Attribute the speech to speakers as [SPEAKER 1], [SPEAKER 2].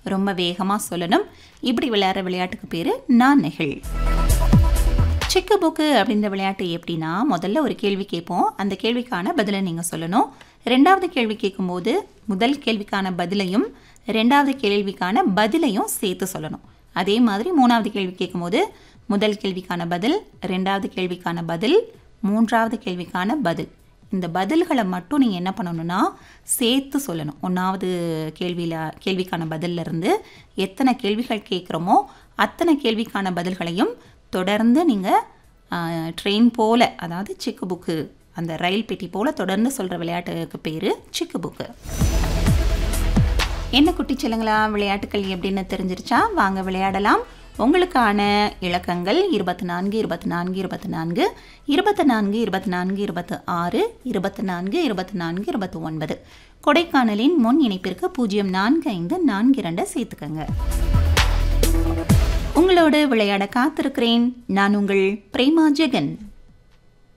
[SPEAKER 1] ரொம்ப வேகமாக சொல்லணும் இப்படி விளையாடுற விளையாட்டுக்கு பேர் நான் நெகிழ் சிக்கு புக்கு அப்படின்ற விளையாட்டு எப்படின்னா முதல்ல ஒரு கேள்வி கேட்போம் அந்த கேள்விக்கான பதிலை நீங்கள் சொல்லணும் ரெண்டாவது கேள்வி கேட்கும்போது முதல் கேள்விக்கான பதிலையும் ரெண்டாவது கேள்விக்கான பதிலையும் சேர்த்து சொல்லணும் அதே மாதிரி மூணாவது கேள்வி கேட்கும்போது முதல் கேள்விக்கான பதில் ரெண்டாவது கேள்விக்கான பதில் மூன்றாவது கேள்விக்கான பதில் இந்த பதில்களை மட்டும் நீங்கள் என்ன பண்ணணும்னா சேர்த்து சொல்லணும் ஒன்றாவது கேள்வியில் கேள்விக்கான பதில்ல இருந்து எத்தனை கேள்விகள் கேட்குறோமோ அத்தனை கேள்விக்கான பதில்களையும் தொடர்ந்து நீங்கள் ட்ரெயின் போல் அதாவது சிக்கு புக்கு அந்த ரயில் பெட்டி போல் தொடர்ந்து சொல்கிற விளையாட்டுக்கு பேர் சிக்கு புக்கு என்ன குட்டி செல்லுங்களா விளையாட்டுக்கள் எப்படின்னு தெரிஞ்சிருச்சா வாங்க விளையாடலாம் உங்களுக்கான இலக்கங்கள் இருபத்தி நான்கு இருபத்தி நான்கு இருபத்தி நான்கு இருபத்தி நான்கு இருபத்தி நான்கு இருபத்தி ஆறு இருபத்தி நான்கு இருபத்தி நான்கு இருபத்தி ஒன்பது கொடைக்கானலின் முன் இணைப்பிற்கு பூஜ்ஜியம் நான்கு ஐந்து நான்கு இரண்டை சேர்த்துக்கங்க உங்களோடு விளையாட காத்திருக்கிறேன் நான் உங்கள் பிரேமா ஜெகன்